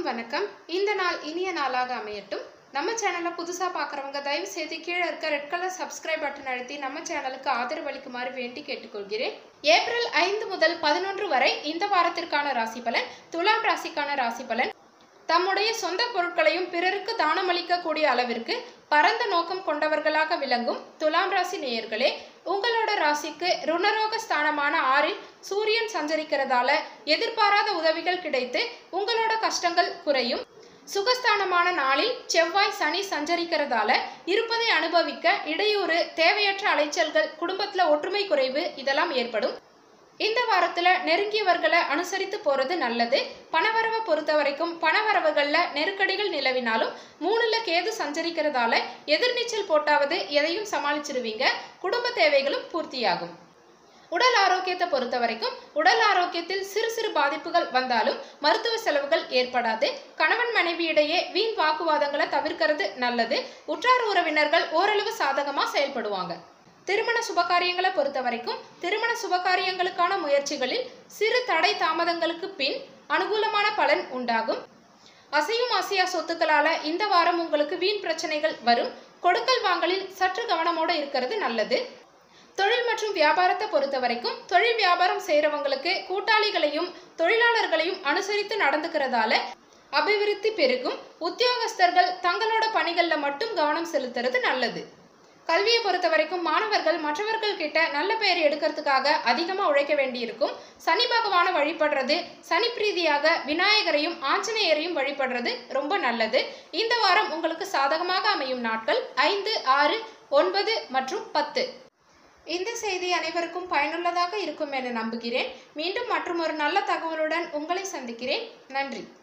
வணக்கம் இந்த நாள் இனிய நாளாக அமையட்டும் நம்ம சேனலை புதுசாக பார்க்குறவங்க தயவு செய்து கீழே இருக்க ரெட் கலர் சப்ஸ்கிரைப் பட்டன் அழுத்தி நம்ம சேனலுக்கு ஆதரவு அளிக்குமாறு வேண்டி கேட்டுக்கொள்கிறேன் ஏப்ரல் ஐந்து முதல் பதினொன்று வரை இந்த வாரத்திற்கான ராசி பலன் துலாம் ராசிக்கான ராசி பலன் தம்முடைய சொந்த பொருட்களையும் பிறருக்கு தானமளிக்கக்கூடிய அளவிற்கு பரந்த நோக்கம் கொண்டவர்களாக விளங்கும் துலாம் ராசி நேயர்களே உங்களோட ராசிக்கு ருணரோக ஸ்தானமான ஆறில் சூரியன் சஞ்சரிக்கிறதால எதிர்பாராத உதவிகள் கிடைத்து உங்களோட கஷ்டங்கள் குறையும் சுகஸ்தானமான நாளில் செவ்வாய் சனி சஞ்சரிக்கிறதால இருப்பதை அனுபவிக்க இடையூறு தேவையற்ற அலைச்சல்கள் குடும்பத்துல ஒற்றுமை குறைவு இதெல்லாம் ஏற்படும் இந்த வாரத்துல நெருங்கியவர்களை அனுசரித்து போறது நல்லது பணவரவை பொறுத்த வரைக்கும் பணவரவுகள்ல நெருக்கடிகள் நிலவினாலும் மூணுல கேது சஞ்சரிக்கிறதால எதிர்நீச்சல் போட்டாவது எதையும் சமாளிச்சிருவீங்க குடும்ப தேவைகளும் பூர்த்தியாகும் உடல் ஆரோக்கியத்தை பொறுத்த வரைக்கும் உடல் ஆரோக்கியத்தில் சிறு சிறு பாதிப்புகள் வந்தாலும் மருத்துவ செலவுகள் ஏற்படாது கணவன் மனைவியிடையே வீண் வாக்குவாதங்களை தவிர்க்கிறது நல்லது உற்றார் உறவினர்கள் ஓரளவு சாதகமா செயல்படுவாங்க திருமண சுபகாரியங்களை பொறுத்த வரைக்கும் திருமண சுபகாரியங்களுக்கான முயற்சிகளில் சிறு தடை தாமதங்களுக்கு பின் அனுகூலமான பலன் உண்டாகும் அசையும் அசையா சொத்துக்களால இந்த வாரம் உங்களுக்கு வீண் பிரச்சனைகள் வரும் கொடுக்கல் வாங்கலில் சற்று கவனமோட இருக்கிறது நல்லது தொழில் மற்றும் வியாபாரத்தை பொறுத்த வரைக்கும் தொழில் வியாபாரம் செய்கிறவங்களுக்கு கூட்டாளிகளையும் தொழிலாளர்களையும் அனுசரித்து நடந்துக்கிறதால அபிவிருத்தி பெருகும் உத்தியோகஸ்தர்கள் தங்களோட பணிகளில் மட்டும் கவனம் செலுத்துறது நல்லது கல்வியை பொறுத்த வரைக்கும் மாணவர்கள் மற்றவர்கள் கிட்ட நல்ல பெயர் எடுக்கிறதுக்காக அதிகமாக உழைக்க வேண்டியிருக்கும் சனி பகவான வழிபடுறது சனி பிரீதியாக விநாயகரையும் ஆஞ்சநேயரையும் வழிபடுறது ரொம்ப நல்லது இந்த வாரம் உங்களுக்கு சாதகமாக அமையும் நாட்கள் ஐந்து ஆறு ஒன்பது மற்றும் பத்து இந்த செய்தி அனைவருக்கும் பயனுள்ளதாக இருக்கும் என நம்புகிறேன் மீண்டும் மற்றும் ஒரு நல்ல தகவலுடன் உங்களை சந்திக்கிறேன் நன்றி